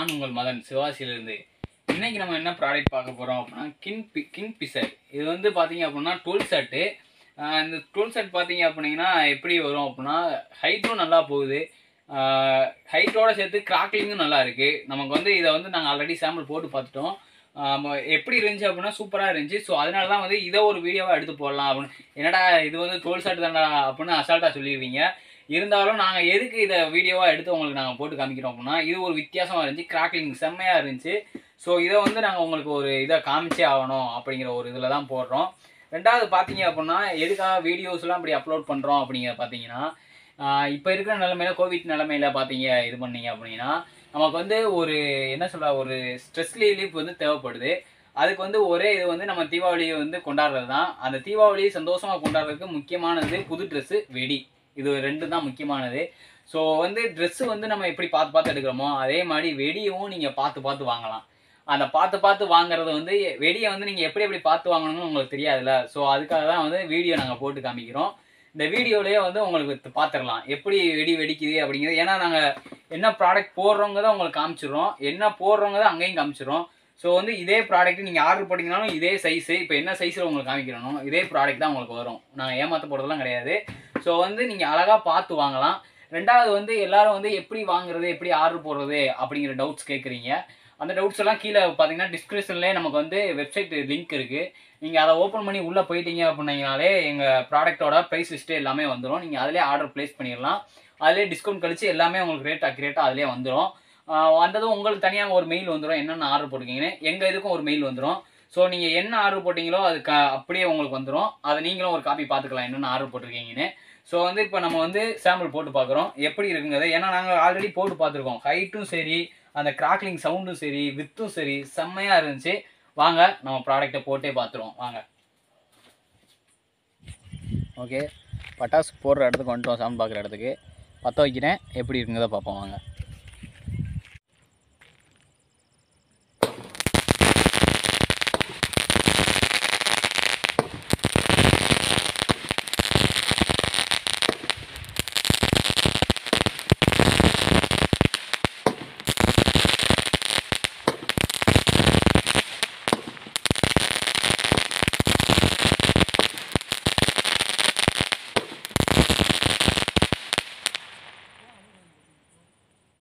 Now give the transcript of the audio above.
நான் உங்கள் மதன் சிவாசியிலிருந்து இன்னைக்கு நம்ம என்ன ப்ராடக்ட் பார்க்க போகிறோம் அப்படின்னா கிங் பி கிங் பிசர் இது வந்து பார்த்தீங்க அப்படின்னா டுவெல் செட்டு இந்த டுவெல் செட் பார்த்தீங்க அப்படின்னா எப்படி வரும் அப்படின்னா ஹைட்டும் நல்லா போகுது ஹைட்டோட சேர்த்து கிராக்லிங்கும் நல்லா இருக்குது நமக்கு வந்து இதை வந்து நாங்கள் ஆல்ரெடி சாம்பிள் போட்டு பார்த்துட்டோம் ஆமா, எப்படி இருந்துச்சு அப்படின்னா சூப்பராக இருந்துச்சு ஸோ அதனால தான் வந்து இதை ஒரு வீடியோவாக எடுத்து போடலாம் அப்படின்னு என்னடா இது வந்து டுவெல் செட் தான்டா அப்படின்னு அசால்ட்டாக சொல்லிடுவீங்க இருந்தாலும் நாங்கள் எதுக்கு இதை வீடியோவாக எடுத்து உங்களுக்கு நாங்கள் போட்டு காமிக்கிறோம் அப்படின்னா இது ஒரு வித்தியாசமாக இருந்துச்சு கிராக்லிங் செம்மையாக இருந்துச்சு ஸோ இதை வந்து நாங்கள் உங்களுக்கு ஒரு இதை காமிச்சே ஆகணும் அப்படிங்கிற ஒரு இதில் தான் போடுறோம் ரெண்டாவது பார்த்தீங்க அப்படின்னா எதுக்காக வீடியோஸ்லாம் இப்படி அப்லோட் பண்ணுறோம் அப்படிங்கிற பார்த்தீங்கன்னா இப்போ இருக்கிற நிலமையில கோவிட் நிலமையில பார்த்தீங்க இது பண்ணீங்க அப்படின்னா நமக்கு வந்து ஒரு என்ன சொல்ல ஒரு ஸ்ட்ரெஸ் ரிலீஃப் வந்து தேவைப்படுது அதுக்கு வந்து ஒரே இது வந்து நம்ம தீபாவளியை வந்து கொண்டாடுறது தான் அந்த தீபாவளியை சந்தோஷமாக கொண்டாடுறதுக்கு முக்கியமானது புது ட்ரெஸ்ஸு வெடி இது ரெண்டு தான் முக்கியமானது ஸோ வந்து ட்ரெஸ்ஸு வந்து நம்ம எப்படி பார்த்து பார்த்து எடுக்கிறோமோ அதே மாதிரி வெடியும் நீங்கள் பார்த்து பார்த்து வாங்கலாம் அந்த பார்த்து பார்த்து வாங்குறது வந்து வெடியை வந்து நீங்கள் எப்படி எப்படி பார்த்து வாங்கணும்னு உங்களுக்கு தெரியாதுல்ல ஸோ அதுக்காக தான் வந்து வீடியோ நாங்கள் போட்டு காமிக்கிறோம் இந்த வீடியோலேயே வந்து உங்களுக்கு பார்த்துடலாம் எப்படி வெடி வெடிக்குது அப்படிங்கிறது ஏன்னா நாங்கள் என்ன ப்ராடக்ட் போடுறவங்க தான் உங்களுக்கு காமிச்சிடுறோம் என்ன போடுறவங்க தான் அங்கேயும் காமிச்சிடுறோம் ஸோ வந்து இதே ப்ராடக்ட் நீங்கள் ஆர்டர் பண்ணிங்கனாலும் இதே சைஸு இப்போ என்ன சைஸில் உங்களுக்கு காமிக்கிறனோ இதே ப்ராடக்ட் தான் உங்களுக்கு வரும் நாங்கள் ஏமாற்ற போகிறதுலாம் கிடையாது ஸோ வந்து நீங்கள் அழகாக பார்த்து வாங்கலாம் ரெண்டாவது வந்து எல்லாரும் வந்து எப்படி வாங்குறது எப்படி ஆர்டர் போடுறது அப்படிங்கிற டவுட்ஸ் கேட்குறீங்க அந்த டவுட்ஸ் எல்லாம் கீழே பார்த்தீங்கன்னா டிஸ்கிரிப்ஷன்லேயே நமக்கு வந்து வெப்சைட் லிங்க் இருக்குது நீங்கள் அதை ஓப்பன் பண்ணி உள்ளே போயிட்டீங்க அப்படின்னீங்கனாலே எங்கள் ப்ராடக்ட்டோட ப்ரைஸ் லிஸ்ட்டு எல்லாமே வந்துடும் நீங்கள் அதிலே ஆர்டர் ப்ளேஸ் பண்ணிடலாம் அதிலே டிஸ்கவுண்ட் கழிச்சு எல்லாமே உங்களுக்கு ரேட் அக்யூரேட்டாக அதிலே வந்துடும் வந்ததும் உங்களுக்கு தனியாக ஒரு மெயில் வந்துடும் என்னென்ன ஆர்டர் போட்டிருக்கீங்கன்னு எங்கள் இதுக்கும் ஒரு மெயில் வந்துடும் ஸோ நீங்கள் என்ன ஆர்டர் போட்டிங்களோ அது க அப்படியே உங்களுக்கு வந்துடும் அதை நீங்களும் ஒரு காப்பி பார்த்துக்கலாம் என்னென்ன ஆர்டர் போட்டிருக்கீங்கன்னு ஸோ வந்து இப்போ நம்ம வந்து சாம்பிள் போட்டு பார்க்குறோம் எப்படி இருக்குங்கிறது ஏன்னா நாங்கள் ஆல்ரெடி போட்டு பார்த்துருக்கோம் ஹைட்டும் சரி அந்த கிராக்லிங் சவுண்டும் சரி வித்தும் சரி செம்மையாக இருந்துச்சு வாங்க நம்ம ப்ராடக்ட்டை போட்டே பார்த்துருவோம் வாங்க ஓகே பட்டாசு போடுற இடத்துக்கு வந்துட்டோம் சாப்பிட்டு பார்க்குற இடத்துக்கு பற்ற வைக்கிறேன் எப்படி இருக்குங்கிறத பார்ப்போம் வாங்க